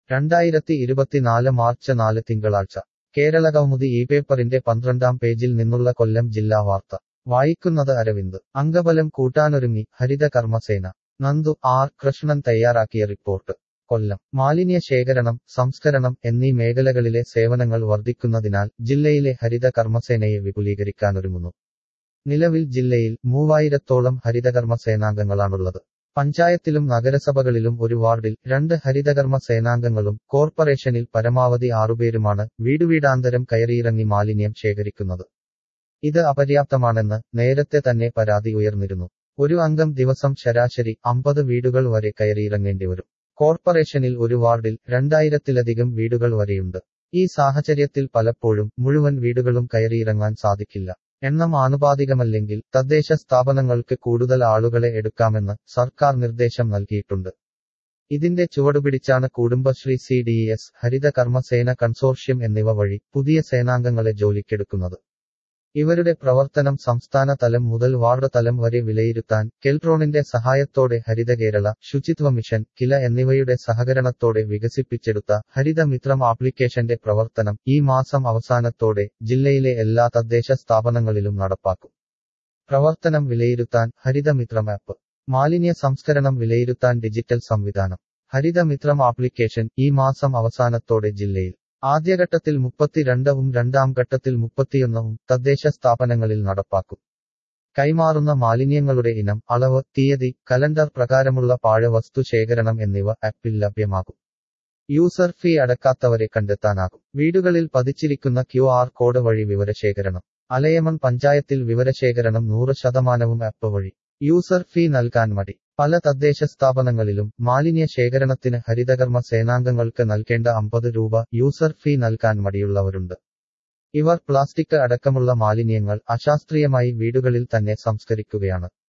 രണ്ടായിരത്തി ഇരുപത്തിനാല് മാർച്ച് നാല് തിങ്കളാഴ്ച കേരള കൗമുദി ഈ പേപ്പറിന്റെ പന്ത്രണ്ടാം പേജിൽ നിന്നുള്ള കൊല്ലം ജില്ലാ വാർത്ത വായിക്കുന്നത് അരവിന്ദ് അംഗബലം കൂട്ടാനൊരുങ്ങി ഹരിത കർമ്മസേന നന്ദു ആർ കൃഷ്ണൻ തയ്യാറാക്കിയ റിപ്പോർട്ട് കൊല്ലം മാലിന്യ ശേഖരണം സംസ്കരണം എന്നീ മേഖലകളിലെ സേവനങ്ങൾ വർദ്ധിക്കുന്നതിനാൽ ജില്ലയിലെ ഹരിത കർമ്മസേനയെ വിപുലീകരിക്കാനൊരുങ്ങുന്നു നിലവിൽ ജില്ലയിൽ മൂവായിരത്തോളം ഹരിതകർമ്മ സേനാംഗങ്ങളാണുള്ളത് പഞ്ചായത്തിലും നഗരസഭകളിലും ഒരു വാർഡിൽ രണ്ട് ഹരിതകർമ്മ സേനാംഗങ്ങളും കോർപ്പറേഷനിൽ പരമാവധി ആറുപേരുമാണ് വീടുവീടാന്തരം കയറിയിറങ്ങി മാലിന്യം ശേഖരിക്കുന്നത് ഇത് അപര്യാപ്തമാണെന്ന് നേരത്തെ തന്നെ പരാതി ഉയർന്നിരുന്നു ഒരു അംഗം ദിവസം ശരാശരി അമ്പത് വീടുകൾ വരെ കയറിയിറങ്ങേണ്ടി വരും കോർപ്പറേഷനിൽ ഒരു വാർഡിൽ രണ്ടായിരത്തിലധികം വീടുകൾ വരെയുണ്ട് ഈ സാഹചര്യത്തിൽ പലപ്പോഴും മുഴുവൻ വീടുകളും കയറിയിറങ്ങാൻ സാധിക്കില്ല എണ്ണം ആനുപാതികമല്ലെങ്കിൽ തദ്ദേശ സ്ഥാപനങ്ങൾക്ക് കൂടുതൽ ആളുകളെ എടുക്കാമെന്ന് സർക്കാർ നിർദ്ദേശം നൽകിയിട്ടുണ്ട് ഇതിന്റെ ചുവടുപിടിച്ചാണ് Kudumbashree C D S Haritha Karmasena consortium എന്നിവ വഴി പുതിയ സേനാംഗങ്ങളെ ജോലിക്കെടുക്കുന്നത് ഇവരുടെ പ്രവർത്തനം സംസ്ഥാന തലം മുതൽ വാർഡ് തലം വരെ വിലയിരുത്താൻ കെൽട്രോണിന്റെ സഹായത്തോടെ ഹരിത കേരള ശുചിത്വ മിഷൻ കില എന്നിവയുടെ സഹകരണത്തോടെ വികസിപ്പിച്ചെടുത്ത ഹരിത മിത്രം ആപ്ലിക്കേഷന്റെ പ്രവർത്തനം ഈ മാസം അവസാനത്തോടെ ജില്ലയിലെ എല്ലാ തദ്ദേശ സ്ഥാപനങ്ങളിലും നടപ്പാക്കും പ്രവർത്തനം വിലയിരുത്താൻ ഹരിതമിത്രം ആപ്പ് മാലിന്യ സംസ്കരണം വിലയിരുത്താൻ ഡിജിറ്റൽ സംവിധാനം ഹരിതമിത്രം ആപ്ലിക്കേഷൻ ഈ മാസം അവസാനത്തോടെ ജില്ലയിൽ ആദ്യഘട്ടത്തിൽ മുപ്പത്തിരണ്ടവും രണ്ടാം ഘട്ടത്തിൽ മുപ്പത്തിയൊന്നും തദ്ദേശ സ്ഥാപനങ്ങളിൽ നടപ്പാക്കും കൈമാറുന്ന മാലിന്യങ്ങളുടെ ഇനം അളവ് തീയതി കലണ്ടർ പ്രകാരമുള്ള പാഴവസ്തു ശേഖരണം എന്നിവ ആപ്പിൽ ലഭ്യമാകും യൂസർ ഫീ അടക്കാത്തവരെ കണ്ടെത്താനാകും വീടുകളിൽ പതിച്ചിരിക്കുന്ന ക്യു ആർ കോഡ് വഴി വിവരശേഖരണം അലയമൺ പഞ്ചായത്തിൽ വിവരശേഖരണം നൂറ് ശതമാനവും ആപ്പ് വഴി യൂസർ ഫീ നൽകാൻ മടി പല തദ്ദേശ സ്ഥാപനങ്ങളിലും മാലിന്യ ശേഖരണത്തിന് ഹരിതകർമ്മ സേനാംഗങ്ങൾക്ക് നൽകേണ്ട അമ്പത് രൂപ യൂസർ ഫീ നൽകാൻ മടിയുള്ളവരുണ്ട് ഇവർ പ്ലാസ്റ്റിക് അടക്കമുള്ള മാലിന്യങ്ങൾ അശാസ്ത്രീയമായി വീടുകളിൽ തന്നെ സംസ്കരിക്കുകയാണ്